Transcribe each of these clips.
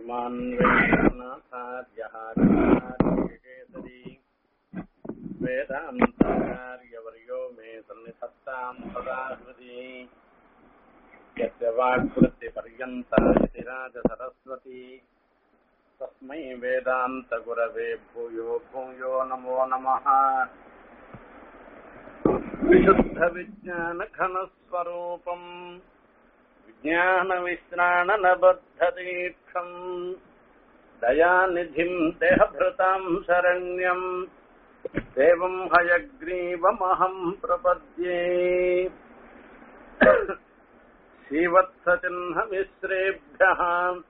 श्रीमान् वेङ्कटनाथार्यः केसरी वेदान्ताचार्यवर्यो मे सन्निधत्ताम् सदा हृदि यस्य वाक्वृत्तिपर्यन्ता इति राजसरस्वती तस्मै वेदान्तगुरवे भूयो भूयो नमो नमः विशुद्धविज्ञानघनस्वरूपम् विज्ञानविश्राणनबद्धदीक्षम् दयानिधिम् देहभृताम् शरण्यम् देवम् हयग्रीवमहम् प्रपद्ये श्रीवत्सचिह्नमिश्रेभ्यः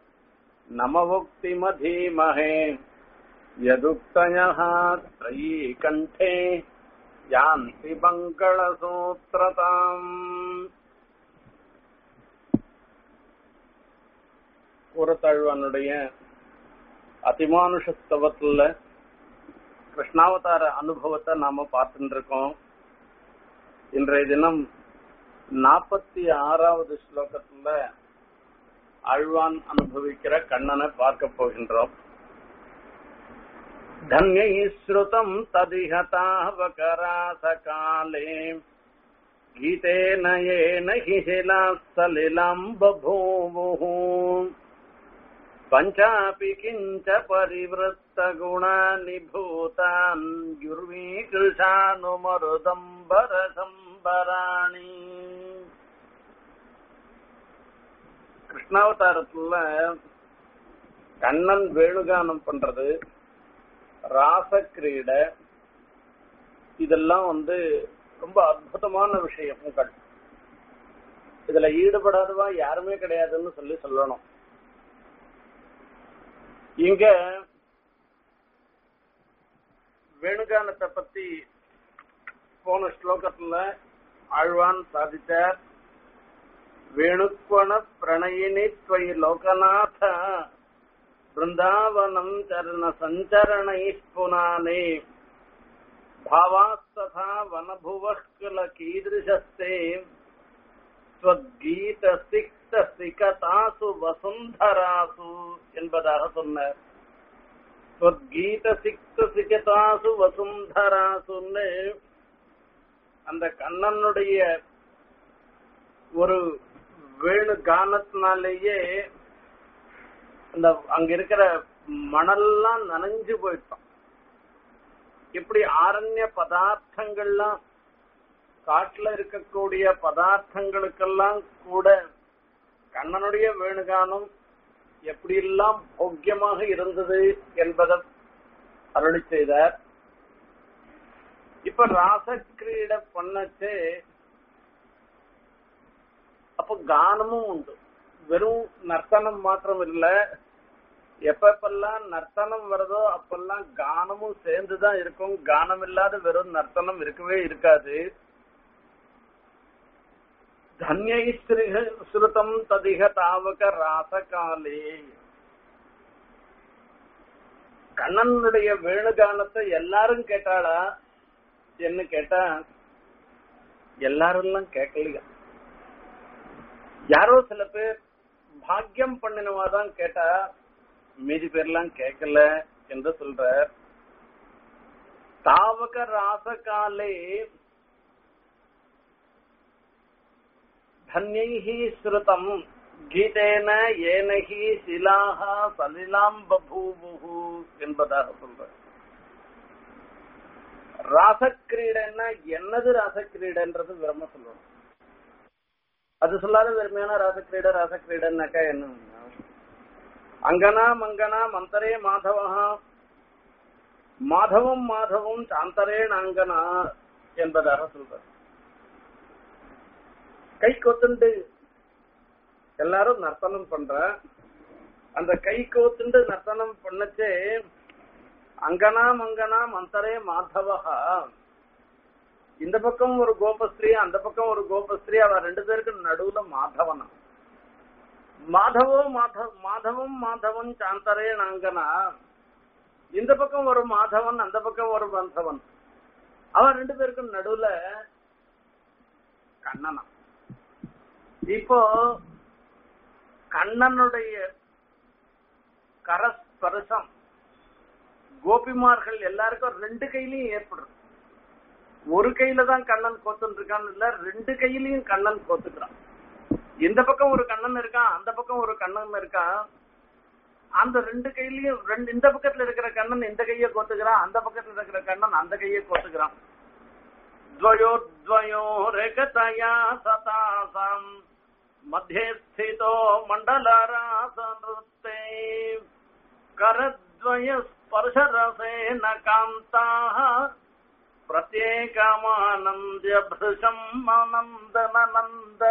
नमवुक्तिमधीमहे यदुक्तयः त्रयी कण्ठे यान्ति मङ्गलसूत्रताम् கூறத்தாழ்வானுடைய அதிமானுஷ ஸ்தவத்துல கிருஷ்ணாவதார அனுபவத்தை நாம பார்த்துட்டு இருக்கோம் இன்றைய தினம் நாற்பத்தி ஆறாவது ஸ்லோகத்துல ஆழ்வான் அனுபவிக்கிற கண்ணனை பார்க்க போகின்றோம் धन्यै श्रुतम् तदिहतावकरासकाले गीतेन येन हि शिलास्थलिलम् बभूवुः पञ्चापि किञ्च परिवृत्तगुणानि भूतान् युर्वीकृशानुमरुदम्बरसम्बराणि கிருஷ்ணாவதாரத்துல கண்ணன் வேணுகானம் பண்றது ராசக்கிரீடை இதெல்லாம் வந்து ரொம்ப அற்புதமான விஷயங்கள் இதுல ஈடுபடாதவா யாருமே கிடையாதுன்னு சொல்லி சொல்லணும் இங்க வேணுகானத்தை பத்தி போன ஸ்லோகத்துல ஆழ்வான் சாதித்தார் வேணுக்வன பிரணயினி துவயி லோகநாத वृन्दावनम् चरणसञ्चरणैः पुनाने भावास्तथा वनभुवः किल कीदृशस्ते त्वद्गीतसिक्तसिकतासु वसुन्धरासु என்பதாக சொன்னார் त्वद्गीतसिक्तसिकतासு வசுந்தராசுன்னு அந்த கண்ணனுடைய ஒரு வேணு கானத்தினாலேயே அந்த அங்க இருக்கிற மணல்லாம் நனைஞ்சு போயிட்டோம் இப்படி ஆரண்ய பதார்த்தங்கள்லாம் காட்டுல இருக்கக்கூடிய பதார்த்தங்களுக்கெல்லாம் கூட கண்ணனுடைய வேணுகானம் எப்படி எல்லாம் போக்கியமாக இருந்தது என்பதை அருளி செய்தார் இப்ப ராசக்கிரீட பண்ணச்சே அப்ப கானமும் உண்டு வெறும் நர்த்தனம் மாத்திரம் இல்ல எப்பப்பெல்லாம் நர்த்தனம் வருதோ அப்பெல்லாம் கானமும் சேர்ந்துதான் இருக்கும் கானம் இல்லாத வெறும் நர்த்தனம் இருக்கவே இருக்காது தன்யை ஸ்ருதம் ததிக தாவக ராசகாலே கண்ணனுடைய வேணுகானத்தை எல்லாரும் கேட்டாளா என்ன கேட்டா எல்லாரும் கேட்கலையா யாரோ சில பேர் பாக்கியம் பண்ணினவாதான் கேட்டா மீதி பேர்லாம் கேட்கல என்று சொல்ற தாவக ராசகாலே தன்யைஹி ஸ்ருதம் கீதேன ஏனகி சிலாக சலிலாம் பபூபுகு என்பதாக சொல்ற ராசக்கிரீடன்னா என்னது ராசக்கிரீடன்றது விரும்ப சொல்லணும் அது சொல்லாத வெறுமையான ராசக்கிரீட ராசக்கிரீடன்னாக்கா என்ன அங்கனா மங்கனா மந்தரே மாதவா மாதவம் மாதவம் சாந்தரே நாங்கனா என்பதாக சொல்ற கை கொத்துண்டு எல்லாரும் நர்த்தனம் பண்ற அந்த கை கோத்துண்டு நர்த்தனம் பண்ணச்சே அங்கனா மங்கனா மந்தரே மாதவா இந்த பக்கம் ஒரு கோபஸ்திரீ அந்த பக்கம் ஒரு கோபஸ்திரீ அவ ரெண்டு பேருக்கு நடுவுல மாதவனா மாதவோ மாதவ மாதவம் மாதவன் சாந்தரே நாங்கனா இந்த பக்கம் ஒரு மாதவன் அந்த பக்கம் ஒரு மாதவன் அவன் ரெண்டு பேருக்கும் நடுவுல கண்ணனா இப்போ கண்ணனுடைய கரஸ்பர்சம் கோபிமார்கள் எல்லாருக்கும் ரெண்டு கையிலயும் ஏற்படுறது ஒரு கையில தான் கண்ணன் கோத்துன்னு இருக்கான்னு இல்ல ரெண்டு கையிலயும் கண்ணன் கோத்துக்கிறான் இந்த பக்கம் ஒரு கண்ணன் இருக்கான் அந்த பக்கம் ஒரு கண்ணன் இருக்கான் அந்த ரெண்டு கையிலயும் ரெண்டு இந்த பக்கத்துல இருக்கிற கண்ணன் இந்த கைய கோத்துக்கிறான் அந்த பக்கத்துல இருக்கிற கண்ணன் அந்த கைய கோத்துக்கிறான் द्वयोर्द्वयोरेकतया सतासाम् मध्ये स्थितो मण्डलरासनृत्ते करद्वयस्पर्शरसेन कान्ताः பிரத்யேகமானந்திய பிருஷம் ஆனந்தனந்த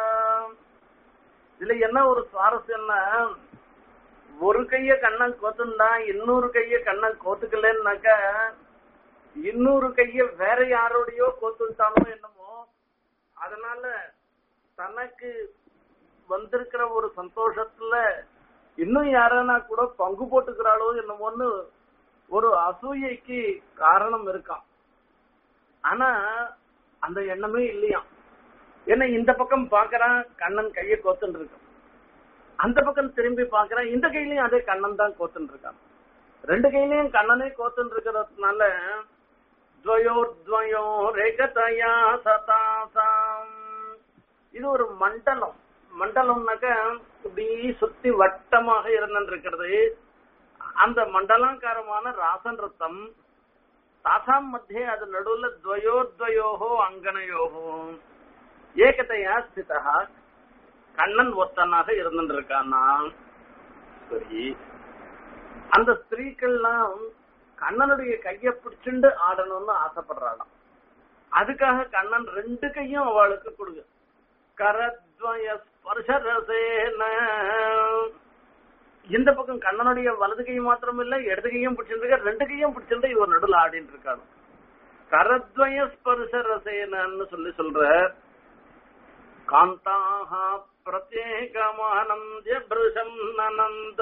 இதுல என்ன ஒரு சுவாரஸ்யம்னா ஒரு கைய கண்ணன் கோத்துண்டா இன்னொரு கைய கண்ணன் கோத்துக்கலன்னாக்க இன்னொரு கைய வேற யாரோடையோ கோத்துட்டானோ என்னமோ அதனால தனக்கு வந்திருக்கிற ஒரு சந்தோஷத்துல இன்னும் யாரானா கூட பங்கு போட்டுக்கிறாளோ என்னமோன்னு ஒரு அசூயைக்கு காரணம் இருக்கான் ஆனா அந்த எண்ணமே இல்லையாம் ஏன்னா இந்த பக்கம் பாக்குறான் கண்ணன் கைய கோத்துன்னு இருக்கான் அந்த பக்கம் திரும்பி பாக்குறான் இந்த கையிலயும் அதே கண்ணன் தான் கோத்துன்னு இருக்கான் ரெண்டு கையிலயும் கண்ணனே கோத்துன்னு இருக்கிறதுனால துவயோர்த்வயோ ரேகதயா சதாசாம் இது ஒரு மண்டலம் மண்டலம்னாக்க இப்படி சுத்தி வட்டமாக இருந்திருக்கிறது அந்த மண்டலாங்காரமான ராசன் ரத்தம் தாசாம் மத்தியே அது நடுவுல துவயோர்த்வயோகோ அங்கனையோகோ ஏகத்தையா ஸ்திதா கண்ணன் ஒத்தனாக இருந்துருக்கானா சரி அந்த ஸ்திரீக்கள்லாம் கண்ணனுடைய கைய பிடிச்சுண்டு ஆடணும்னு ஆசைப்படுறாளாம் அதுக்காக கண்ணன் ரெண்டு கையும் அவளுக்கு கொடுங்க கரத்வய ஸ்பர்ஷரசேன இந்த பக்கம் கண்ணனுடைய வலது கை மாத்திரம் இல்ல இடது கையும் பிடிச்சிருக்க ரெண்டு கையும் பிடிச்சிருந்து இவர் நடுவில் ஆடிட்டு இருக்காரு கரத்வய ஸ்பர்ஷரசேனன்னு சொல்லி சொல்ற காந்தாக பிரத்யேகமானந்திய பிருஷம் நனந்த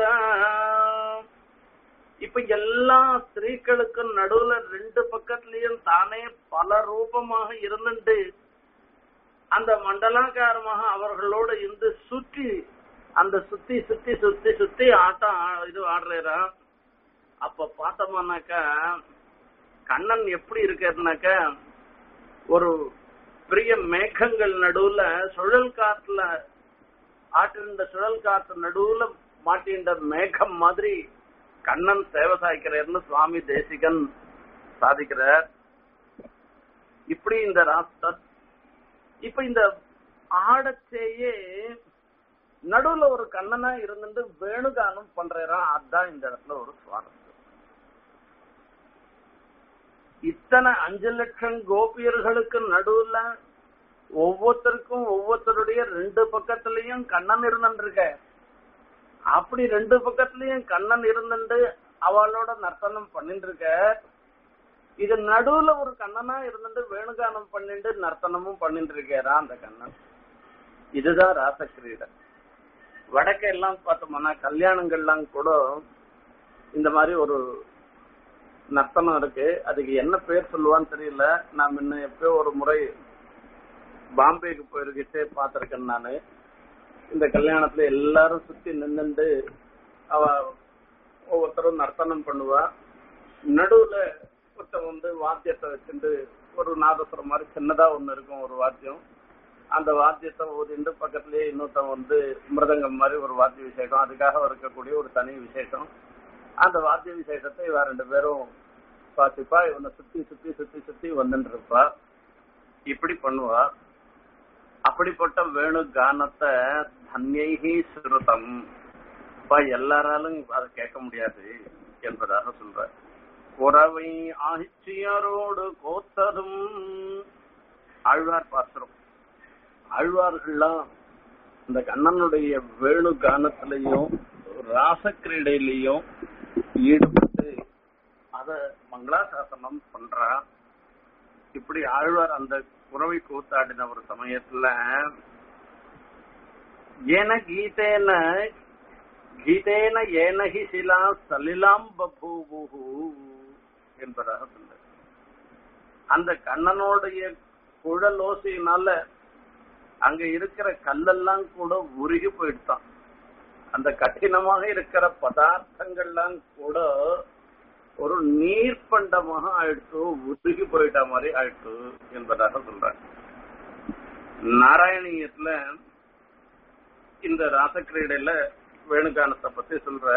இப்ப எல்லா ஸ்திரீகளுக்கும் நடுவுல ரெண்டு பக்கத்துலயும் தானே பல ரூபமாக இருந்துட்டு அந்த மண்டலாக்காரமாக அவர்களோட இருந்து சுற்றி அந்த சுத்தி சுத்தி சுத்தி சுத்தி ஆட்டம் ஆ- இது ஆடுறா அப்ப பார்த்தோம்னாக்கா கண்ணன் எப்படி இருக்காருனாக்க ஒரு பெரிய மேகங்கள் நடுவுல சுழல் காற்றுல ஆட்டிருந்த சுழல் காற்று நடுவுல மாட்டின்ற மேகம் மாதிரி கண்ணன் சேவை சாய்க்கிறார்னு சுவாமி தேசிகன் சாதிக்கிறார் இப்படி இந்த ராஸ்தர் இப்ப இந்த ஆடச்சேயே நடுவுல ஒரு கண்ணனா இருந்துட்டு வேணுகானம் பண்றாராம் அதுதான் இந்த இடத்துல ஒரு சுவாரஸ்யம் இத்தனை அஞ்சு லட்சம் கோபியர்களுக்கு நடுவுல ஒவ்வொருத்தருக்கும் ஒவ்வொருத்தருடைய ரெண்டு பக்கத்துலயும் கண்ணன் இருந்துருக்க அப்படி ரெண்டு பக்கத்துலயும் கண்ணன் இருந்துட்டு அவளோட நர்த்தனம் பண்ணிட்டு இருக்க இது நடுவுல ஒரு கண்ணனா இருந்துட்டு வேணுகானம் பண்ணிட்டு நர்த்தனமும் பண்ணிட்டு இருக்காரா அந்த கண்ணன் இதுதான் ராசக்கிரீடம் வடக்க எல்லாம் பார்த்தோம்னா கல்யாணங்கள்லாம் கூட இந்த மாதிரி ஒரு நர்த்தனம் இருக்கு அதுக்கு என்ன பேர் சொல்லுவான்னு தெரியல நான் முன்ன எப்பயோ ஒரு முறை பாம்பேக்கு போயிருக்கிட்டு பார்த்திருக்கேன் நானு இந்த கல்யாணத்துல எல்லாரும் சுத்தி நின்னுண்டு அவ ஒவ்வொருத்தரும் நர்த்தனம் பண்ணுவா நடுவுல ஒருத்தன் வந்து வாத்தியத்தை வச்சுட்டு ஒரு நாதஸ்வரம் மாதிரி சின்னதா ஒண்ணு இருக்கும் ஒரு வாத்தியம் அந்த வாத்தியத்தை ஊதிண்டு பக்கத்துலயே இன்னொருத்தன் வந்து மிருதங்கம் மாதிரி ஒரு வாத்திய விசேஷம் அதுக்காக இருக்கக்கூடிய ஒரு தனி விசேஷம் அந்த வாத்திய விசேஷத்தை இவ ரெண்டு பேரும் பாத்துப்பா இவனை சுத்தி சுத்தி சுத்தி சுத்தி வந்துட்டு இருப்பா இப்படி பண்ணுவா அப்படிப்பட்ட வேணு கானத்தை தன்யைகி சுருதம் அப்பா எல்லாராலும் அதை கேட்க முடியாது என்பதாக சொல்ற குறவை ஆட்சியரோடு கோத்ததும் ஆழ்வார் பாசுரம் ஆழ்வார்கள்லாம் இந்த கண்ணனுடைய வேணு கானத்திலையும் ராசக்கிரீடையிலையும் ஈடுபட்டு அத மங்களாசாசனம் பண்றா இப்படி ஆழ்வார் அந்த குறவை கூத்தாடின ஒரு சமயத்துல ஏன கீதேன கீதேன ஏனகி சிலா சலிலாம் பபூவு என்பதாக சொல்ல அந்த கண்ணனுடைய குழலோசையினால அங்க இருக்கிற கல்லெல்லாம் கூட உருகி போயிடுதான் அந்த கடினமாக இருக்கிற பதார்த்தங்கள்லாம் கூட ஒரு நீர்ப்பண்டமாக ஆயிடுத்து உருகி போயிட்ட மாதிரி ஆயிடுத்து என்பதாக சொல்றாங்க நாராயணியத்துல இந்த ராசக்கிரீடையில வேணுகானத்தை பத்தி சொல்ற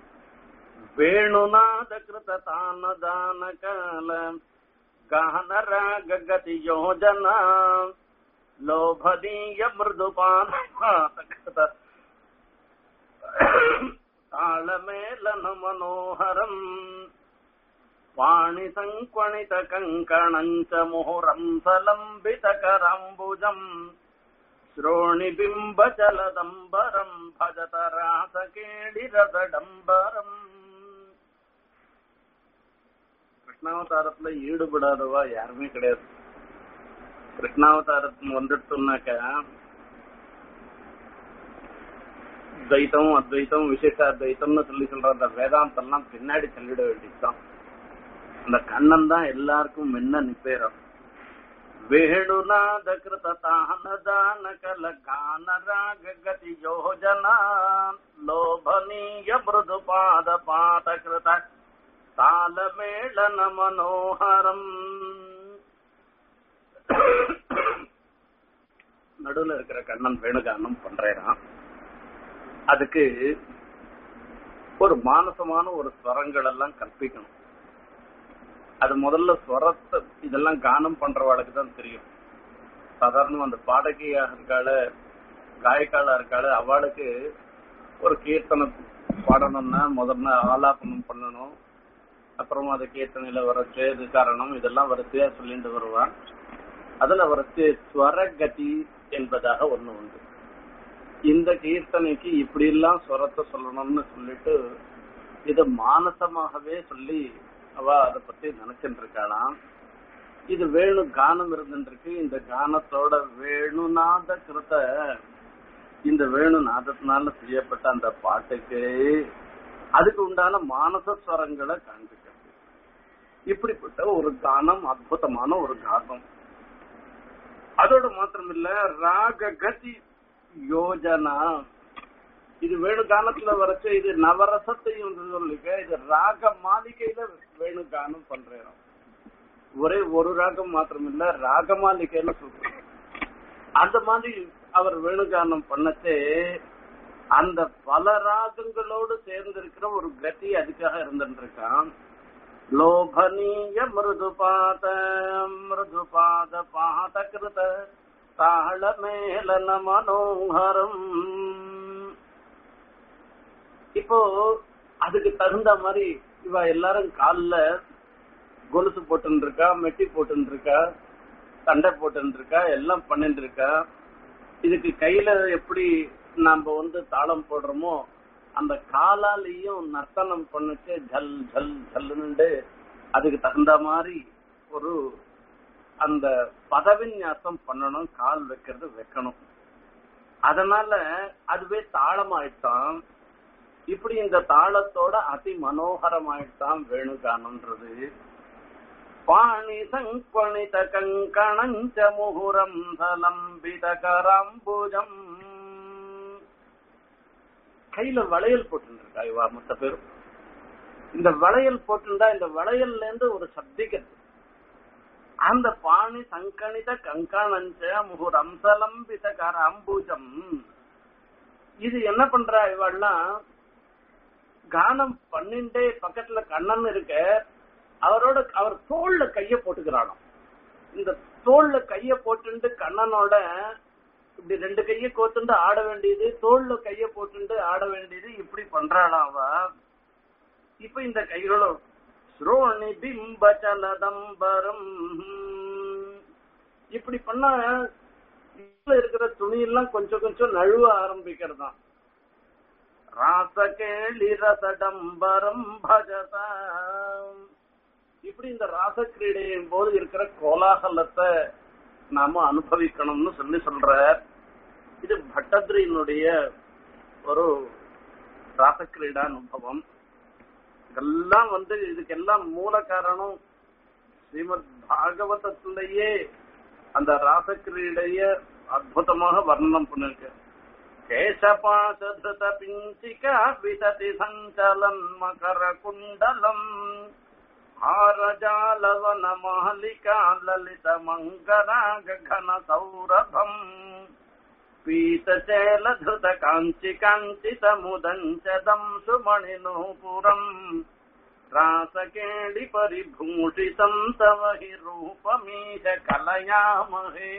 வேணுநாத கிருத தான தான கால கான ராக கதி யோஜனா லோபதீய மிருதுபான கிருத தாளமேலன மனோகரம் வாணி சங்கணித கங்கணஞ்ச முಹುರಂ சலம்பித கரம்புஜம் श्रोणिबिम्बचलदम्बरम् भजत ராசகேடிரதடம்பரம் கிருஷ்ணாவதாரத்துல ஈடுபடாதவா யாருமே கிடையாது கிருஷ்ணாவதாரத்துல வந்துட்டோம்னாக்க துவைத்தம் அத்வைத்தம் விசேஷாத்வைத்தம்னு சொல்லி சொல்ற அந்த வேதாந்தம்லாம் பின்னாடி சொல்லிட வேண்டியதுதான் அந்த கண்ணன் தான் எல்லாருக்கும் முன்ன நிப்பேரம் ವೇಣುನಾದ ಕೃತ ತಾನ ದಾನ ಕಲ ಗಾನ ರಾಗ ಗತಿ ಯೋಜನ ಲೋಭನೀಯ ಮೃದು ಪಾದ ಪಾತ ಕೃತ ತಾಲ ಮೇಳನ ಮನೋಹರಂ நடுவுல இருக்கிற கண்ணன் வேணுகானம் பண்றேன் அதுக்கு ஒரு மானசமான ஒரு ஸ்வரங்கள் எல்லாம் கற்பிக்கணும் அது முதல்ல ஸ்வரத்தை இதெல்லாம் கானம் பண்றவாளுக்கு தான் தெரியும் சாதாரண அந்த பாடகியாக இருக்காள காயக்காளா இருக்காள அவளுக்கு ஒரு கீர்த்தனை பாடணும்னா முதல்ல ஆலாபனம் பண்ணணும் அப்புறமா அது கீர்த்தனையில வரச்சு இது காரணம் இதெல்லாம் வரிசையா சொல்லிட்டு வருவான் அதுல வரைச்சு ஸ்வரகதி என்பதாக ஒண்ணு உண்டு இந்த கீர்த்தனைக்கு இப்படி எல்லாம் ஸ்வரத்தை சொல்லணும்னு சொல்லிட்டு இத மானசமாகவே சொல்லி அவ அதை பத்தி நினைச்சுட்டு இருக்காளாம் இது வேணு கானம் இருந்துருக்கு இந்த கானத்தோட வேணுநாத கிருத்த இந்த வேணு நாதத்தினால செய்யப்பட்ட அந்த பாட்டுக்கு அதுக்கு உண்டான மானச ஸ்வரங்களை காண்பிக்கிறது இப்படிப்பட்ட ஒரு கானம் அற்புதமான ஒரு கானம் அதோட மாத்திரம் இல்ல ராக கதி யோஜனா இது வேணு கானத்துல வரைச்ச இது நவரசத்தையும் சொல்லிக்க இது ராக மாளிகையில வேணு கானம் பண்றேன் ஒரே ஒரு ராகம் மாத்திரம் இல்ல ராக மாளிகைன்னு சொல்றேன் அந்த மாதிரி அவர் வேணுகானம் பண்ணச்சே அந்த பல ராகங்களோடு சேர்ந்து இருக்கிற ஒரு கதி அதுக்காக இருந்துட்டு இருக்கான் லோபனீய மிருதுபாத மிருதுபாத பாத கிருத தாள மேலன மனோகரம் இப்போ அதுக்கு தகுந்த மாதிரி இவ எல்லாரும் கால்ல கொலுசு போட்டுன்னு இருக்கா மெட்டி போட்டுன்னு இருக்கா சண்டை போட்டுன்னு இருக்கா எல்லாம் பண்ணிட்டு இருக்கா இதுக்கு கையில எப்படி நாம வந்து தாளம் போடுறோமோ அந்த காலாலையும் நர்த்தனம் பண்ணுச்சு ஜல் ஜல் ஜல்லுன்னு அதுக்கு தகுந்த மாதிரி ஒரு அந்த பதவிநியாசம் பண்ணணும் கால் வைக்கிறது வைக்கணும் அதனால அதுவே தாளமாயிட்டான் இப்படி இந்த தாளத்தோட அதி மனோகரமாயிட்டான் வேணுகானன்றது பாணி சங்கணித கங்கணஞ்ச முகுரம் சலம்பித கராம்புஜம் கையில வளையல் போட்டுருக்கா இவா மொத்த பேரும் இந்த வளையல் போட்டுண்டா இந்த வளையல்ல இருந்து ஒரு சப்திக்கிறது அந்த பாணி சங்கணித கங்கணஞ்ச முகுரம் சலம்பித கராம்புஜம் இது என்ன பண்றா இவாள்லாம் கானம் பண்ணிண்டே பக்கத்துல கண்ணன் இருக்க அவரோட அவர் தோல்ல கைய போட்டுக்கிறானோ இந்த தோல்ல கைய போட்டுண்டு கண்ணனோட இப்படி ரெண்டு கைய கோத்துண்டு ஆட வேண்டியது தோல்ல கைய போட்டுண்டு ஆட வேண்டியது இப்படி பண்றாளாம் அவ இப்ப இந்த கைகளோட ஸ்ரோணி பிம்ப சலதம்பரம் இப்படி பண்ணா இருக்கிற துணி எல்லாம் கொஞ்சம் கொஞ்சம் நழுவ ஆரம்பிக்கிறதாம் ராசகேளி ரசடம்பரம் பஜதாம் இப்படி இந்த ராச கிரீடையின் போது இருக்கிற கோலாகலத்தை நாம அனுபவிக்கணும்னு சொல்லி சொல்ற இது பட்டத்ரியினுடைய ஒரு ராசக்கிரீடா அனுபவம் இதெல்லாம் வந்து இதுக்கெல்லாம் மூல காரணம் ஸ்ரீமத் பாகவதத்திலேயே அந்த ராசக்கிரீடைய அற்புதமாக வர்ணனம் பண்ணிருக்க கேசபாசதிருத பிஞ்சிகா விததி சஞ்சலன் மகர குண்டலம் ஆரஜாலவன மாலிகா லலித மங்கராக கன சௌரபம் பீதச்சேலधृत காஞ்சி காஞ்சிதமுதஞ்சதம் சுமணிநூபுரம் ராசகேளி பரிபூஷிதம் தவ ஹி ரூபமீஷ கலயாமஹே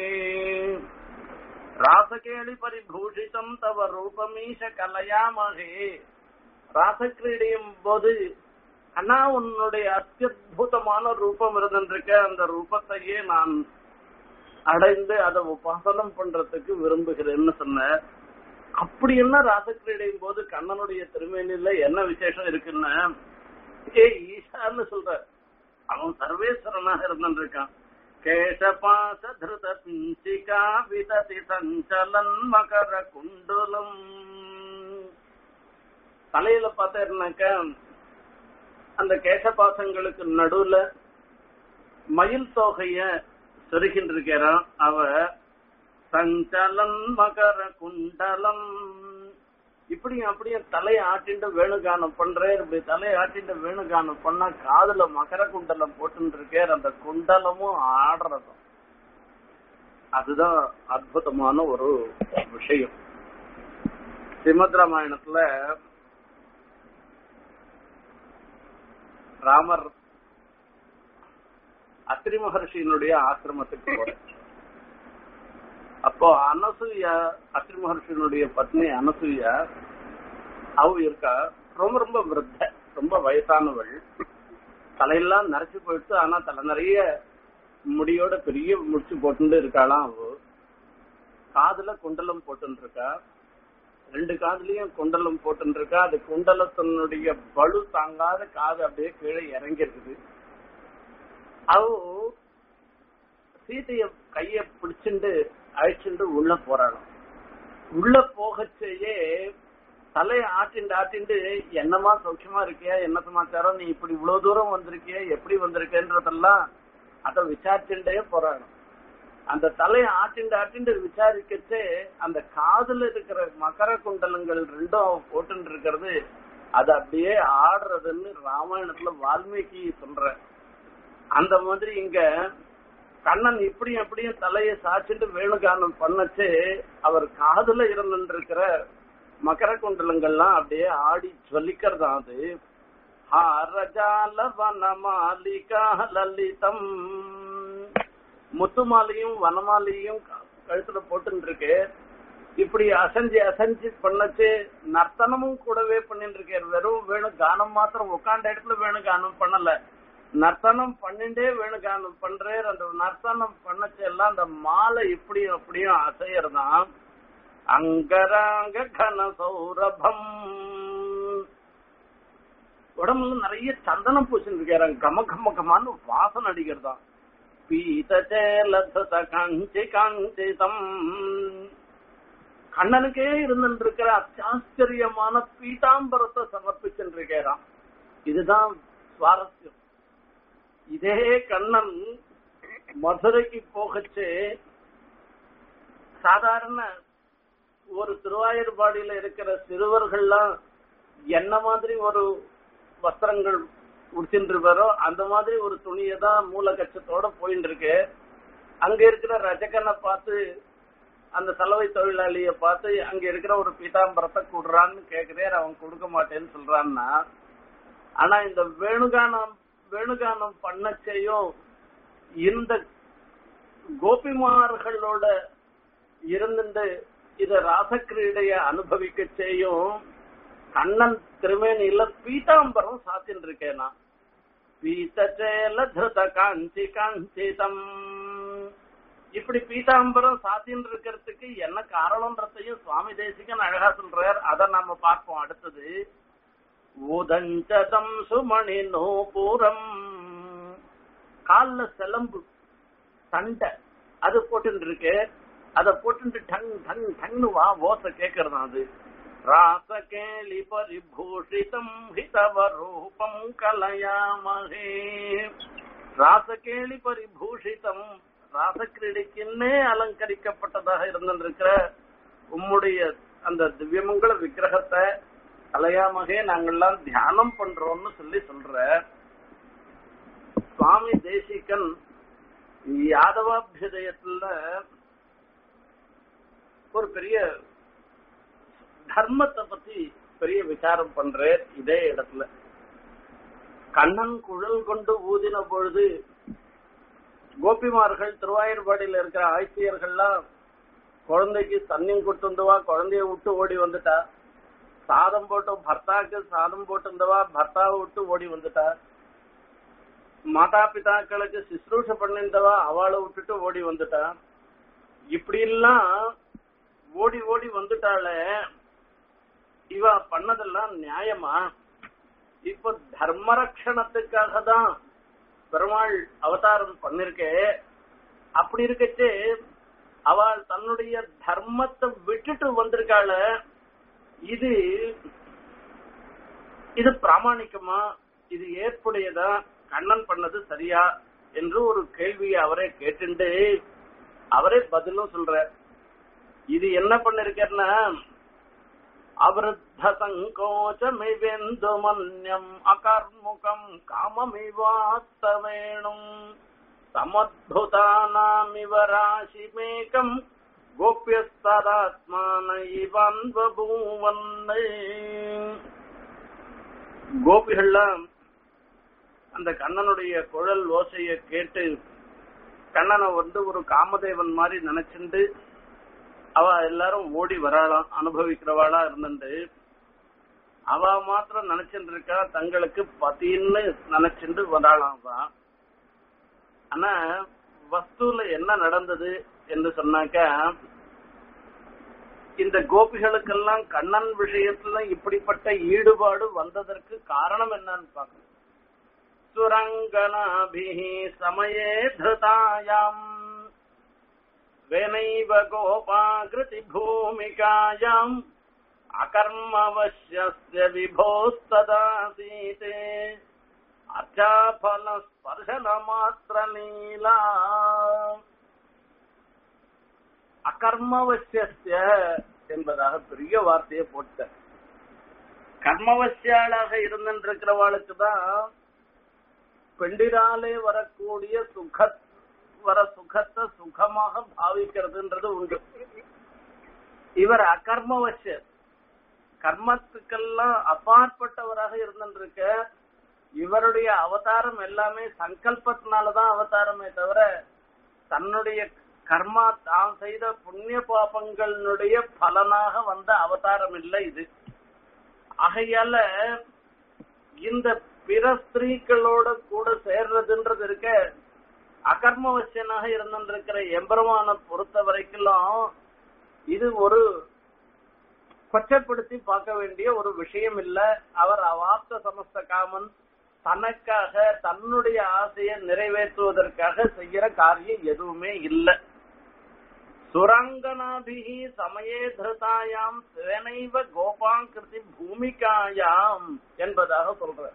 ராசகேளி பரிபூஷிதம் தவ ரூபமீஷ கலயாமஹே ராசக்கிரீடையும் போது அண்ணா உன்னுடைய அத்தியுதமான ரூபம் இருந்திருக்க அந்த ரூபத்தையே நான் அடைந்து அதை உபாசனம் பண்றதுக்கு விரும்புகிறேன்னு சொன்ன அப்படி என்ன ராசக்கிரீடையும் போது கண்ணனுடைய திருமேனில என்ன விசேஷம் இருக்குன்னு ஏ ஈஷான்னு சொல்ற அவன் சர்வேஸ்வரனாக இருந்திருக்கான் கேசபாச திருத பிஞ்சிகா விததி சஞ்சலன் மகர குண்டுலம் தலையில பார்த்தேன்னாக்க அந்த கேசபாசங்களுக்கு நடுவுல மயில் தொகைய சொருகின்றிருக்கிறான் அவ சஞ்சலன் மகர குண்டலம் இப்படி அப்படியே தலையை ஆட்டிண்டு வேணுகானம் பண்றேன் இப்படி தலையை ஆட்டிண்டு வேணுகானம் பண்ணா காதுல மகர குண்டலம் போட்டு இருக்கேன் அந்த குண்டலமும் ஆடுறதும் அதுதான் அற்புதமான ஒரு விஷயம் ஸ்ரீமத் ராமாயணத்துல ராமர் அத்திரி மகர்ஷியினுடைய ஆசிரமத்துக்கு போற அப்போ அனசூயா அத்திரி மகர்ஷியினுடைய பத்னி அனசூயா அவ இருக்கா ரொம்ப ரொம்ப விருத்த ரொம்ப வயசானவள் தலையெல்லாம் நரைச்சு போயிட்டு ஆனா தலை நிறைய முடியோட பெரிய முடிச்சு போட்டு இருக்காளாம் அவ காதுல குண்டலம் போட்டு இருக்கா ரெண்டு காதுலயும் குண்டலம் போட்டு இருக்கா அது குண்டலத்தினுடைய பளு தாங்காத காது அப்படியே கீழே இறங்கி இருக்குது அவ சீதைய கைய பிடிச்சுண்டு அழிச்சுண்டு உள்ள போறாளாம் உள்ள போகச்சேயே தலையை ஆட்டிண்டு ஆட்டிண்டு என்னமா சௌக்கியமா இருக்கியா என்ன சமாச்சாரம் நீ இப்படி இவ்வளவு தூரம் வந்திருக்கிய எப்படி வந்திருக்கன்றதெல்லாம் அத விசாரிச்சுட்டே போறாங்க அந்த தலையை ஆட்டிண்டு ஆட்டிண்டு விசாரிக்கச்சே அந்த காதுல இருக்கிற மகர குண்டலங்கள் ரெண்டும் போட்டு இருக்கிறது அது அப்படியே ஆடுறதுன்னு ராமாயணத்துல வால்மீகி சொல்ற அந்த மாதிரி இங்க கண்ணன் இப்படியும் எப்படியும் தலையை சாச்சிட்டு வேணுகானம் பண்ணச்சு அவர் காதுல இருந்துருக்கிற மகர குண்டலங்கள்லாம் அப்படியே ஆடி சொல்லிக்கிறதா அது ஹாரஜால வனமாலிகா லலிதம் முத்துமாலையும் வனமாலையும் கழுத்துல போட்டு இருக்கு இப்படி அசைஞ்சு அசைஞ்சு பண்ணச்சு நர்த்தனமும் கூடவே பண்ணிட்டு இருக்கேன் வெறும் வேணு கானம் மாத்திரம் உட்காண்ட இடத்துல வேணு கானம் பண்ணல நர்த்தனம் பண்ணிண்டே வேணுகானம் பண்றேன் அந்த நர்த்தனம் பண்ணச்சு எல்லாம் அந்த மாலை இப்படியும் அப்படியும் அசையறதான் அங்கராங்க கன சௌரபம் உடம்புல நிறைய சந்தனம் பூசிட்டு இருக்காரு கம கம கமான்னு வாசனை அடிக்கிறதாம் பீதச்சேலத காஞ்சி காஞ்சிதம் கண்ணனுக்கே இருந்துட்டு இருக்கிற அத்தியாச்சரியமான பீதாம்பரத்தை சமர்ப்பிச்சுட்டு இருக்கிறான் இதுதான் சுவாரஸ்யம் இதே கண்ணன் மதுரைக்கு போகச்சு சாதாரண ஒரு திருவாயூர்பாடியில இருக்கிற சிறுவர்கள்லாம் என்ன மாதிரி ஒரு வஸ்திரங்கள் உடுத்தின்றிருப்பாரோ அந்த மாதிரி ஒரு துணியை தான் மூல கச்சத்தோட போயின்னு இருக்கு அங்க இருக்கிற ரஜகனை பார்த்து அந்த சலவை தொழிலாளிய பார்த்து அங்க இருக்கிற ஒரு பீதாம்பரத்தை கொடுறான்னு கேக்குறேன் அவன் கொடுக்க மாட்டேன்னு சொல்றான்னா ஆனா இந்த வேணுகானம் வேணுகானம் பண்ணச்சையும் இந்த கோபிமார்களோட இருந்துட்டு இத ராசக்கிரீடைய அனுபவிக்க செய்யும் கண்ணன் திருமேனியில பீதாம்பரம் சாத்தின்னு இருக்கேன் நான் பீதச்சேல திருத காஞ்சி காஞ்சிதம் இப்படி பீதாம்பரம் சாத்தின்னு இருக்கிறதுக்கு என்ன காரணம்ன்றதையும் சுவாமி தேசிகன் அழகா சொல்றார் அதை நாம பார்ப்போம் அடுத்தது ஊதஞ்சதம் சுமணி நூபுரம் கால்ல சிலம்பு சண்டை அது போட்டு இருக்கு அத போட்டு டங் டங் டங்னு வா ஓசை கேக்குறது அது ராசகேலி பரிபூஷிதம் ஹிதவரூபம் கலயாமகே ராசகேலி பரிபூஷிதம் ராசக்கிரீடைக்குன்னே அலங்கரிக்கப்பட்டதாக இருந்திருக்கிற உம்முடைய அந்த திவ்யமங்கல விக்கிரகத்தை கலையாமகே நாங்கெல்லாம் தியானம் பண்றோம்னு சொல்லி சொல்ற சுவாமி தேசிகன் யாதவாபியுதயத்துல ஒரு பெரிய தர்மத்தை பத்தி பெரிய விசாரம் பண்றேன் இதே இடத்துல கண்ணன் குழல் கொண்டு ஊதின பொழுது கோபிமார்கள் திருவாயூர்பாடியில இருக்கிற ஆட்சியர்கள்லாம் குழந்தைக்கு தண்ணி கொடுத்துருந்தவா குழந்தைய விட்டு ஓடி வந்துட்டா சாதம் போட்டு பர்த்தாக்கு சாதம் போட்டிருந்தவா பர்த்தாவை விட்டு ஓடி வந்துட்டா மாதா பிதாக்களுக்கு சிசுரூஷ பண்ணிருந்தவா அவளை விட்டுட்டு ஓடி வந்துட்டா இப்படி எல்லாம் ஓடி ஓடி வந்துட்டாளே இவ பண்ணதெல்லாம் நியாயமா இப்ப தர்மரக்ஷணத்துக்காக தான் பெருமாள் அவதாரம் பண்ணிருக்கே அப்படி இருக்கச்சு அவள் தன்னுடைய தர்மத்தை விட்டுட்டு வந்திருக்காள இது இது பிராமணிக்கமா இது ஏற்புடையதா கண்ணன் பண்ணது சரியா என்று ஒரு கேள்வியை அவரே கேட்டுண்டு அவரே பதிலும் சொல்ற இது என்ன பண்ணிருக்கேன்னா அவருத்த சங்கோச்சமிவெந்து மன்யம் அகர்முகம் காமமிவாத்த வேணும் சமத்புதானாமிவ ராசிமேகம் கோபியஸ்தராத்மான இவன்பூவன்னை கோபிகள்லாம் அந்த கண்ணனுடைய குழல் ஓசைய கேட்டு கண்ணனை வந்து ஒரு காமதேவன் மாதிரி நினைச்சுண்டு அவ எல்லாரும் ஓடி வராளாம் அனுபவிக்கிறவாளா இருந்துட்டு அவ மாத்திரம் நினைச்சுட்டு இருக்கா தங்களுக்கு பதின்னு நினைச்சுட்டு வராளாம் அவ ஆனா வஸ்துல என்ன நடந்தது என்று சொன்னாக்க இந்த கோபிகளுக்கெல்லாம் கண்ணன் விஷயத்துல இப்படிப்பட்ட ஈடுபாடு வந்ததற்கு காரணம் என்னன்னு பார்க்கணும் சுரங்கனாபிஹி சமயே திருதாயாம் वेनैव गोपाकृति भूमिकायाम् अकर्मवश्यस्य विभोस्तदासीते अर्चाफलस्पर्शनमात्रलीला அகர்மவசிய என்பதாக பெரிய வார்த்தையை போட்ட கர்மவசியாளாக இருந்திருக்கிறவாளுக்கு தான் பெண்டிராலே வரக்கூடிய சுக வர சுகத்தை சுகமாக பாவிக்கிறதுன்றது உண்டு இவர் அகர்மவசியர் கர்மத்துக்கெல்லாம் அப்பாற்பட்டவராக இருந்திருக்க இவருடைய அவதாரம் எல்லாமே சங்கல்பத்தினாலதான் அவதாரமே தவிர தன்னுடைய கர்மா தான் செய்த புண்ணிய பாபங்களுடைய பலனாக வந்த அவதாரம் இல்லை இது ஆகையால இந்த பிற ஸ்திரீகளோட கூட சேர்றதுன்றது இருக்க அகர்மவசியனாக இருந்திருக்கிற எம்பெருமான பொறுத்த வரைக்கும் இது ஒரு கொச்சப்படுத்தி பார்க்க வேண்டிய ஒரு விஷயம் இல்ல அவர் அவாப்த சமஸ்த காமன் தனக்காக தன்னுடைய ஆசையை நிறைவேற்றுவதற்காக செய்யற காரியம் எதுவுமே இல்லை சுரங்கனாபிகி சமயே திருதாயாம் சேனைவ கோபாங்கிருதி பூமிகாயாம் என்பதாக சொல்ற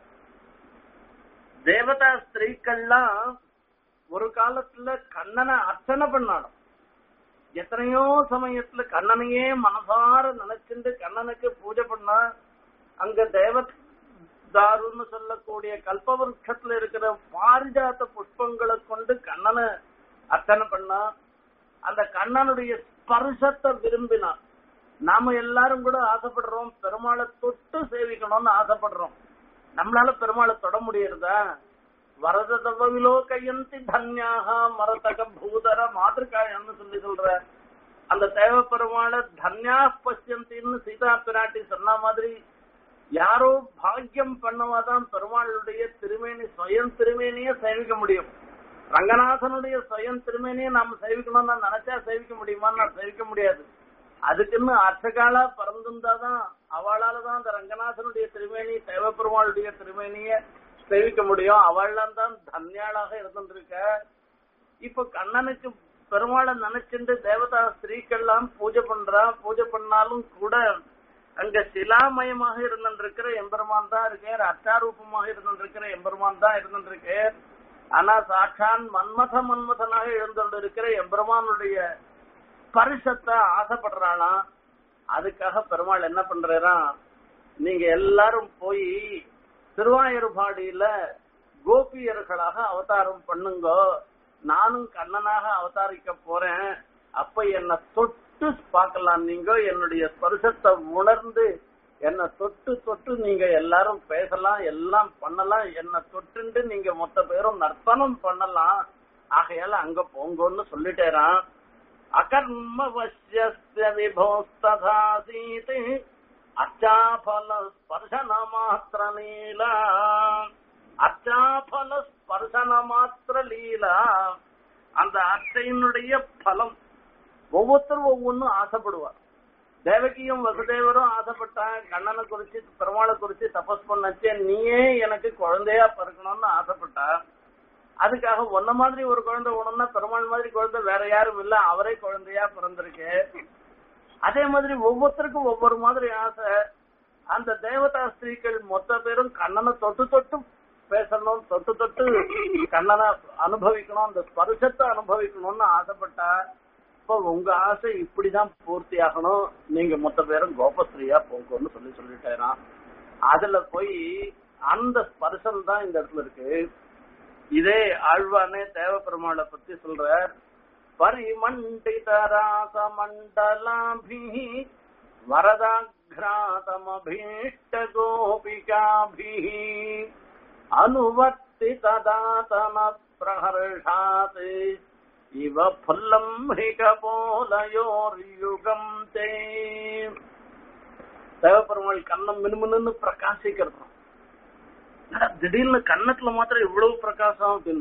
தேவதா ஸ்திரீக்கள்லாம் ஒரு காலத்துல கண்ணனை அர்ச்சனை பண்ணாடும் எத்தனையோ சமயத்துல கண்ணனையே மனசார நினைச்சுட்டு கண்ணனுக்கு பூஜை பண்ணா அங்க தேவ தாருன்னு சொல்லக்கூடிய கல்பவருஷத்துல இருக்கிற பாரிஜாத்த புஷ்பங்களை கொண்டு கண்ணனை அர்ச்சனை பண்ணா அந்த கண்ணனுடைய ஸ்பர்சத்தை விரும்பினான் நாம எல்லாரும் கூட ஆசைப்படுறோம் பெருமாளை தொட்டு சேவிக்கணும்னு ஆசைப்படுறோம் நம்மளால பெருமாளை தொட முடியறதா வரத தவவிலோ கையந்தி தன்யாக மரதக பூதர மாதிரிகாயன்னு சொல்லி சொல்ற அந்த தேவ பெருமாளை தன்யா பசியந்தின்னு சீதா பிராட்டி சொன்ன மாதிரி யாரோ பாக்கியம் பண்ணவாதான் பெருமாளுடைய திருமேனி சுயம் திருமேனியே சேவிக்க முடியும் ரங்கநாதனுடைய சுயம் திருமேனியை நாம சேவிக்கணும்னு நான் நினைச்சா சேவிக்க முடியுமான்னு நான் சேவிக்க முடியாது அதுக்குன்னு அர்த்தகாலா பறந்திருந்தாதான் அவளாலதான் அந்த ரங்கநாதனுடைய திருமேனி தேவப்பெருமாளுடைய திருமேனிய சேவிக்க முடியும் அவள்லாம் தான் தன்யாளாக இருந்திருக்க இப்ப கண்ணனுக்கு பெருமாளை நினைச்சுட்டு தேவதா ஸ்திரீக்கெல்லாம் பூஜை பண்றா பூஜை பண்ணாலும் கூட அங்க சிலாமயமாக இருந்திருக்கிற எம்பெருமான் தான் இருக்கேன் அச்சாரூபமாக இருந்திருக்கிற எம்பெருமான் தான் இருந்திருக்கேன் ஆனா சாட்சான் மன்மத மன்மதனாக எழுந்தொண்டு இருக்கிற எம்பெருமானுடைய ஸ்பர்ஷத்தை ஆசைப்படுறாளாம் அதுக்காக பெருமாள் என்ன பண்றாராம் நீங்க எல்லாரும் போய் திருவாயூர்பாடியில கோபியர்களாக அவதாரம் பண்ணுங்க நானும் கண்ணனாக அவதாரிக்க போறேன் அப்ப என்ன தொட்டு பார்க்கலாம் நீங்க என்னுடைய ஸ்பர்சத்தை உணர்ந்து என்ன தொட்டு தொட்டு நீங்க எல்லாரும் பேசலாம் எல்லாம் பண்ணலாம் என்ன தொட்டுண்டு நீங்க மொத்த பேரும் நர்த்தனம் பண்ணலாம் ஆகையால அங்க போங்கன்னு சொல்லிட்டேரான் அகர்ம வசிய விபோஸ்ததாசீத் அச்சாபல ஸ்பர்சன மாத்திர லீலா அச்சாபல ஸ்பர்சன மாத்திர லீலா அந்த அச்சையினுடைய பலம் ஒவ்வொருத்தரும் ஒவ்வொன்றும் ஆசைப்படுவார் தேவகியும் வசுதேவரும் ஆசைப்பட்டான் கண்ணனை குறிச்சு பெருமாளை குறிச்சு தபஸ் பண்ணச்சே நீயே எனக்கு குழந்தையா பிறக்கணும்னு ஆசைப்பட்டா அதுக்காக ஒன்ன மாதிரி ஒரு குழந்தை வேணும்னா பெருமாள் மாதிரி குழந்தை வேற யாரும் இல்ல அவரே குழந்தையா பிறந்திருக்கு அதே மாதிரி ஒவ்வொருத்தருக்கும் ஒவ்வொரு மாதிரி ஆசை அந்த தேவதா ஸ்திரீகள் மொத்த பேரும் கண்ணனை தொட்டு தொட்டு பேசணும் தொட்டு தொட்டு கண்ணனை அனுபவிக்கணும் அந்த ஸ்பர்சத்தை அனுபவிக்கணும்னு ஆசைப்பட்டா இப்போ உங்க ஆசை இப்படிதான் பூர்த்தி ஆகணும் நீங்க மொத்த பேரும் கோபஸ்ரீயா போங்கன்னு சொல்லி சொல்லிட்டேரான் அதுல போய் அந்த ஸ்பர்சம் தான் இந்த இடத்துல இருக்கு இதே ஆழ்வானே தேவ பெருமாளை பத்தி சொல்ற பரிமண்டித ராச மண்டலாபி வரதாகிராதமபீஷ்ட கோபிகாபி அனுவர்த்தி ததாதன பிரஹர்ஷாத் இவ புல்லம் ஹிகபோலயோர் யுகம் தே தேவப்பெருமாள் கண்ணம் மினுமின்னு பிரகாசிக்கிறது திடீர்னு கண்ணத்துல மாத்திரம் இவ்வளவு பிரகாசம் அப்படின்னு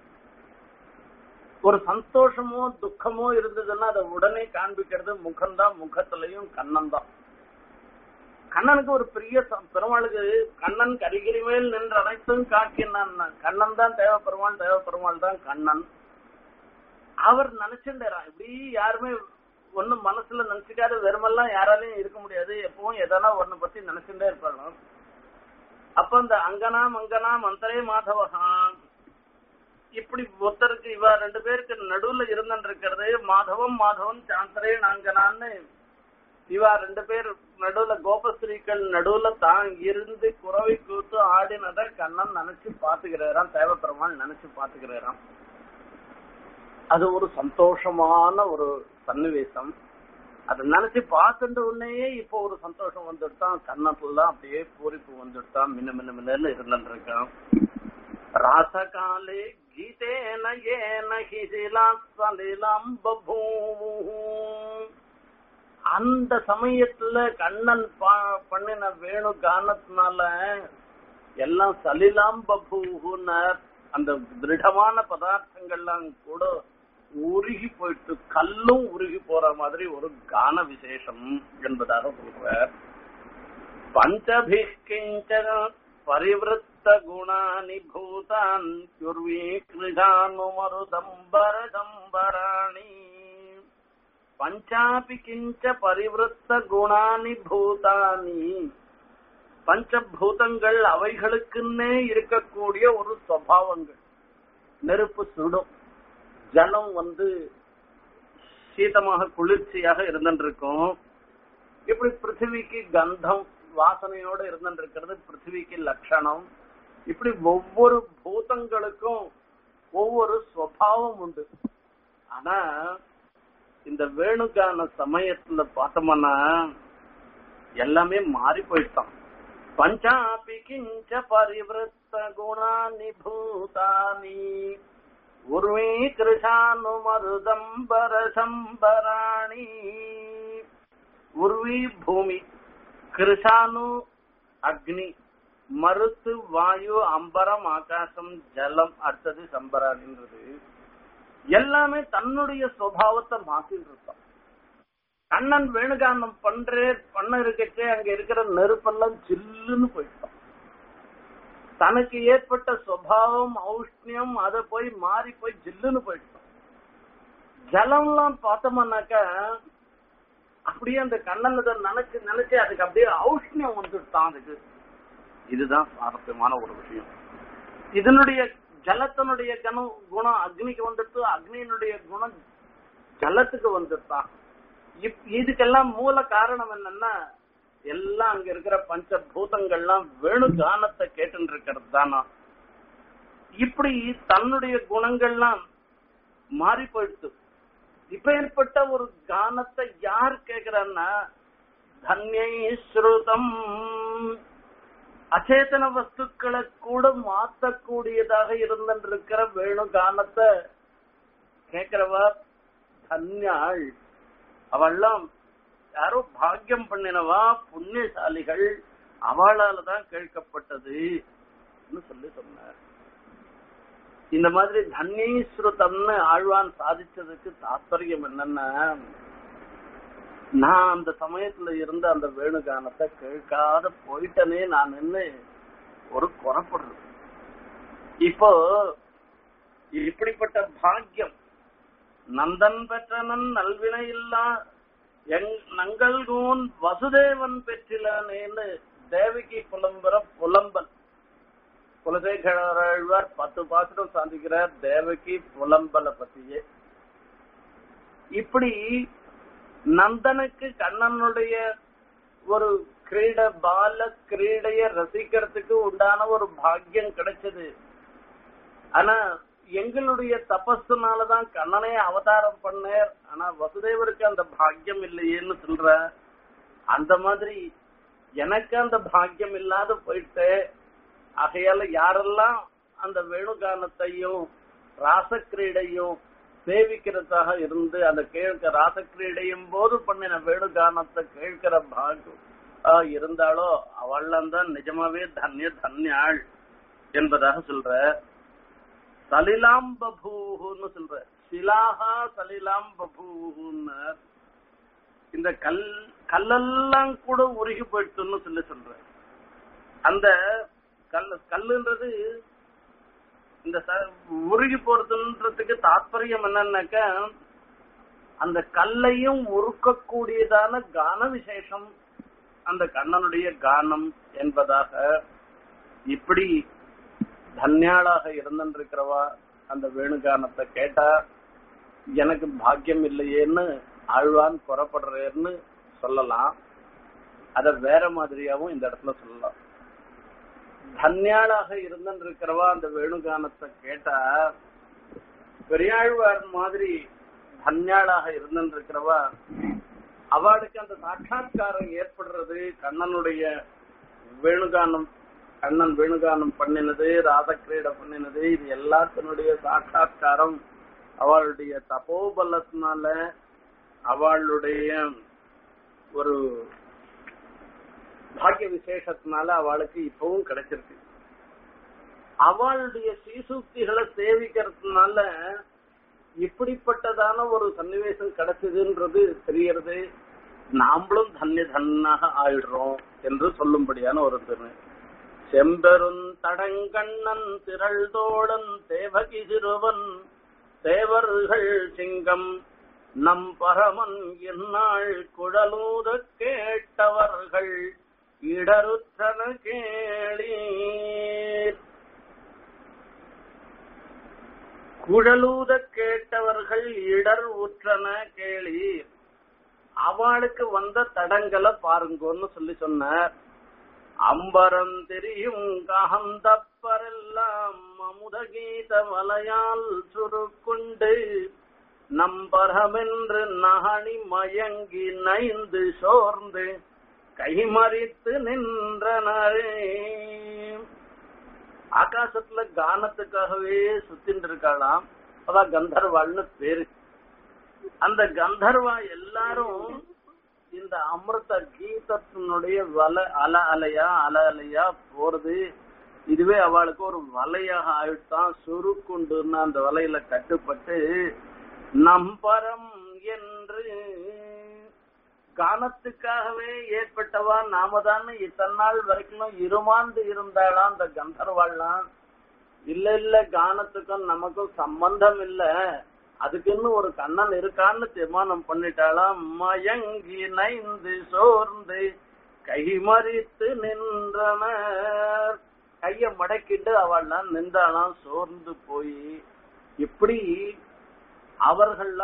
ஒரு சந்தோஷமோ துக்கமோ இருந்ததுன்னா அதை உடனே காண்பிக்கிறது முகம்தான் முகத்திலையும் கண்ணன் தான் கண்ணனுக்கு ஒரு பெரிய பெருமாளுக்கு கண்ணன் கரிகிரி மேல் நின்று அனைத்தும் காக்கினான் கண்ணன் தான் தேவ பெருமாள் தேவ பெருமாள் தான் கண்ணன் அவர் நினைச்சுட்டாரா இப்படி யாருமே ஒன்னும் மனசுல நினைச்சுக்காத வெறுமெல்லாம் யாராலையும் இருக்க முடியாது எப்பவும் எதனா ஒன்னு பத்தி நினைச்சுட்டே இருப்பாங்க அப்ப இந்த அங்கனா மங்கனா மந்தரே மாதவகான் இப்படி ஒருத்தருக்கு இவ ரெண்டு பேருக்கு நடுவுல இருந்துட்டு இருக்கிறது மாதவம் மாதவன் சாந்தரே நாங்கனான்னு இவா ரெண்டு பேர் நடுவுல கோபஸ்ரீகள் நடுவுல தான் இருந்து குறவை கூத்து ஆடினத கண்ணன் நினைச்சு பாத்துக்கிறாராம் தேவப்பெருமாள் நினைச்சு பாத்துக்கிறாராம் அது ஒரு சந்தோஷமான ஒரு சன்னிவேசம் அதை நினைச்சு பார்த்துட்ட உடனேயே இப்போ ஒரு சந்தோஷம் வந்துட்டான் கண்ணத்துல அப்படியே பூரிப்பு வந்துட்டான் மின்ன மின்ன மின்னு இருந்துட்டு இருக்கான் ராசகாலே கீதேன ஏன ஹிசிலா சலிலம் அந்த சமயத்துல கண்ணன் பண்ணின வேணு கானத்தினால எல்லாம் சலிலாம் பபூனர் அந்த திருடமான பதார்த்தங்கள்லாம் கூட உருகி போயிட்டு கல்லும் உருகி போற மாதிரி ஒரு கான விசேஷம் என்பதாக சொல்றார் பஞ்சபிஷ்கிஞ்ச பரிவృத்த குணானி பூதான் மருதம்பரதம்பராணி பஞ்சாபி கிஞ்ச பரிவృத்த குணானி பூதானி பஞ்சபூதங்கள் அவைகளுக்குன்னே இருக்கக்கூடிய ஒரு சுவாவங்கள் நெருப்பு சுடும் ஜலம் வந்து சீதமாக குளிர்ச்சியாக இருந்துருக்கும் இப்படி பிருத்திவிக்கு கந்தம் வாசனையோட இருந்துருக்கிறது பிருத்திவிக்கு லட்சணம் இப்படி ஒவ்வொரு பூதங்களுக்கும் ஒவ்வொரு சுவாவம் உண்டு ஆனா இந்த வேணுகான சமயத்துல பார்த்தோம்னா எல்லாமே மாறி போயிட்டான் பஞ்சாபி கிஞ்ச பரிவృத்த குணானி பூதானி உர்வீ கிருஷானு மருதம்பர சம்பராணி உர்வி பூமி கிருஷானு அக்னி மருத்து வாயு அம்பரம் ஆகாசம் ஜலம் அடுத்தது சம்பராணின்றது எல்லாமே தன்னுடைய சுவாவத்தை மாத்திட்டு இருக்கான் கண்ணன் வேணுகானம் பண்றே பண்ண இருக்கச்சே அங்க இருக்கிற நெருப்பெல்லாம் ஜில்லுன்னு போயிட்டான் தனக்கு ஏற்பட்ட சுவாவம் ஔஷ்ணியம் அதை போய் மாறி போய் ஜில்லுன்னு போயிட்டான் ஜலம்லாம் பார்த்தோம்னாக்கா அப்படியே அந்த கண்ணன் இதை நினைச்சு நினைச்சு அதுக்கு அப்படியே ஔஷ்ணியம் வந்துட்டான் அதுக்கு இதுதான் சுவாரஸ்யமான ஒரு விஷயம் இதனுடைய ஜலத்தினுடைய கணம் குணம் அக்னிக்கு வந்துட்டு அக்னியினுடைய குணம் ஜலத்துக்கு வந்துட்டான் இப்- இதுக்கெல்லாம் மூல காரணம் என்னன்னா எல்லாம் அங்க இருக்கிற பஞ்ச பூதங்கள்லாம் வேணு கானத்தை கேட்டு இருக்கிறது தானா இப்படி தன்னுடைய குணங்கள்லாம் மாறி போயிடுத்து இப்ப ஏற்பட்ட ஒரு கானத்தை யார் கேக்குறான்னா தன்யை ஸ்ருதம் அச்சேதன வஸ்துக்களை கூட மாத்தக்கூடியதாக இருந்திருக்கிற வேணு கானத்தை கேக்குறவா தன்யாள் அவள்லாம் யாரோ பாக்கியம் பண்ணினவா புண்ணியசாலிகள் அவளால தான் கேட்கப்பட்டது சொல்லி சொன்னார் இந்த மாதிரி தன்யீஸ்ருதம்னு ஆழ்வான் சாதிச்சதுக்கு தாத்பரியம் என்னன்னா நான் அந்த சமயத்துல இருந்த அந்த வேணுகானத்தை கேட்காத போயிட்டனே நான் நின்னு ஒரு குறப்படுறது இப்போ இப்படிப்பட்ட பாக்கியம் நந்தன் பெற்றனன் நல்வினை இல்லா எங் நங்கள்கூன் வசுதேவன் பெற்றிலானேன்னு தேவகி புலம்புற புலம்பல் குலசேகராழ்வார் பத்து பாத்திரம் சாதிக்கிறார் தேவகி புலம்பல பத்தியே இப்படி நந்தனுக்கு கண்ணனுடைய ஒரு கிரீட பால கிரீடைய ரசிக்கிறதுக்கு உண்டான ஒரு பாக்கியம் கிடைச்சது ஆனா எங்களுடைய தபஸுனாலதான் கண்ணனே அவதாரம் பண்ணார் ஆனா வசுதேவருக்கு அந்த பாக்கியம் இல்லையேன்னு சொல்ற அந்த மாதிரி எனக்கு அந்த பாக்கியம் இல்லாத போயிட்டு ஆகையால யாரெல்லாம் அந்த வேணுகானத்தையும் ராசக்கிரீடையும் சேவிக்கிறதாக இருந்து அந்த கேட்க ராசக்கிரீடையும் போது பண்ணின வேணுகானத்தை கேட்கிற பாகம் ஆஹ் இருந்தாலோ அவள்லாம் தான் நிஜமாவே தன்ய தன்யாள் என்பதாக சொல்ற சலிலாம் பபூன்னு சொல்ற சிலாஹா சலிலாம் பபூன்னு இந்த கல் கல்லெல்லாம் கூட உருகி போயிடுச்சுன்னு சொல்லி சொல்ற அந்த கல் கல்லுன்றது இந்த ச- உருகி போறதுன்றதுக்கு தாற்பயம் என்னன்னாக்க அந்த கல்லையும் உருக்கக்கூடியதான கான விசேஷம் அந்த கண்ணனுடைய கானம் என்பதாக இப்படி தன்யாளாக இருந்திருக்கிறவா அந்த வேணுகானத்தை கேட்டா எனக்கு பாக்கியம் இல்லையேன்னு ஆழ்வான் புறப்படுறேன்னு சொல்லலாம் அத வேற மாதிரியாவும் இந்த இடத்துல சொல்லலாம் தன்யாளாக இருந்திருக்கிறவா அந்த வேணுகானத்தை கேட்டா பெரியாழ்வார் மாதிரி தன்யாளாக இருந்திருக்கிறவா அவளுக்கு அந்த சாட்சா்காரம் ஏற்படுறது கண்ணனுடைய வேணுகானம் கண்ணன் வேணுகானம் பண்ணினது ராதக்கிரீட பண்ணினது இது எல்லாத்தினுடைய சாட்சா்காரம் அவளுடைய தபோபலத்தினால அவளுடைய ஒரு பாக்கிய விசேஷத்தினால அவளுக்கு இப்பவும் கிடைச்சிருக்கு அவளுடைய சீசூக்திகளை சேவிக்கிறதுனால இப்படிப்பட்டதான ஒரு சன்னிவேசம் கிடைச்சதுன்றது தெரியறது நாமளும் தன்ய தன்னாக ஆயிடுறோம் என்று சொல்லும்படியான ஒரு திரு செம்பெருந் தடங்கண்ணன் திரள் தோழன் தேவகி சிறுவன் தேவர்கள் சிங்கம் நம் பரமன் எந்நாள் குழலூத கேட்டவர்கள் இடருற்றன கேளீர் குழலூத கேட்டவர்கள் இடர் உற்றன கேளீர் அவளுக்கு வந்த தடங்களை பாருங்கன்னு சொல்லி சொன்னார் அம்பரம் தெரியும் காந்தப்பரெல்லாம் அமுத கீத வலையால் சுருக்குண்டு நம்பரமென்று நகனி மயங்கி நைந்து சோர்ந்து கைமறித்து நின்றனரே ஆகாசத்துல கானத்துக்காகவே சுத்தின்னு இருக்காளாம் அதான் கந்தர்வாள்னு பேரு அந்த கந்தர்வா எல்லாரும் இந்த அமிர்த கீதத்தினுடைய வல அல அலையா அல அலையா போறது இதுவே அவளுக்கு ஒரு வலையாக ஆயிட்டான் சுருக்குண்டுன்னு அந்த வலையில கட்டுப்பட்டு நம்பரம் என்று கானத்துக்காகவே ஏற்பட்டவா நாம தானே இத்தனை நாள் வரைக்கும் இருமாந்து இருந்தாளாம் அந்த கந்தர்வாள்லாம் இல்ல இல்ல கானத்துக்கும் நமக்கும் சம்பந்தம் இல்ல அதுக்குன்னு ஒரு கண்ணன் இருக்கான்னு தீர்மானம் பண்ணிட்டாளாம் மயங்கி நைந்து சோர்ந்து கைமறித்து நின்றனர் கைய மடக்கிட்டு அவள்லாம் நின்றாளாம் சோர்ந்து போய் இப்படி அவர்கள்லாம்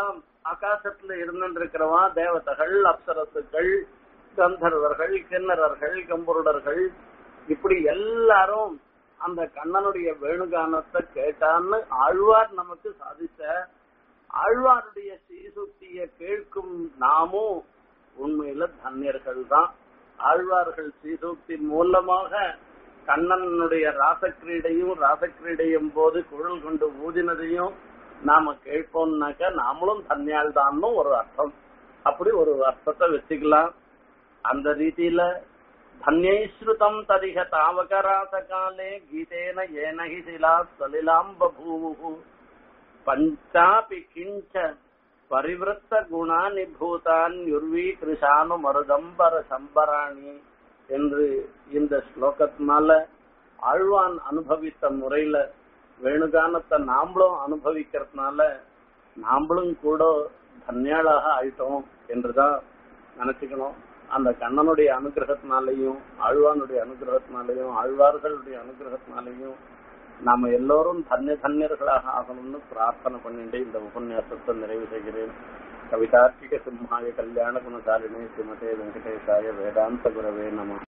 ஆகாசத்துல இருந்திருக்கிறவா தேவதைகள் அப்சரசுகள் கந்தர்வர்கள் கிண்ணறர்கள் கம்புருடர்கள் இப்படி எல்லாரும் அந்த கண்ணனுடைய வேணுகானத்தை கேட்டான்னு ஆழ்வார் நமக்கு சாதித்த ஆழ்வாருடைய ஸ்ரீசுக்திய கேட்கும் நாமும் உண்மையில தன்யர்கள் தான் ஆழ்வார்கள் ஸ்ரீசூக்தி மூலமாக கண்ணனுடைய ராசக்கிரீடையும் ராசக்கிரீடையும் போது குழல் கொண்டு ஊதினதையும் நாம கேட்போம்னாக்க நாமளும் தன்யால் தான் ஒரு அர்த்தம் அப்படி ஒரு அர்த்தத்தை வச்சுக்கலாம் அந்த ரீதியில தன்யைஸ்ருதம் ததிக தாவகராச காலே கீதேன ஏனகி சிலா சலிலாம் பபூவு பஞ்சாபி கிஞ்ச பரிவிருத்த குணானி பூதான் யுர்வி கிருஷானு மருதம்பர சம்பராணி என்று இந்த ஸ்லோகத்தினால ஆழ்வான் அனுபவித்த முறையில வேணுகானத்தை நாமளும் அனுபவிக்கிறதுனால நாமளும் கூட தன்யாளாக ஆயிட்டோம் என்றுதான் நினைச்சுக்கணும் அந்த கண்ணனுடைய அனுகிரகத்தினாலையும் ஆழ்வானுடைய அனுகிரகத்தினாலையும் ஆழ்வார்களுடைய அனுகிரகத்தினாலையும் நாம எல்லோரும் தன்ய தன்யர்களாக ஆகணும்னு பிரார்த்தனை பண்ணிட்டு இந்த உபன்யாசத்தை நிறைவு செய்கிறேன் கவிதார்க்கிக சிம்ஹாய கல்யாண குணசாலினே ஸ்ரீமதே வெங்கடேசாய வேதாந்த குரவே நம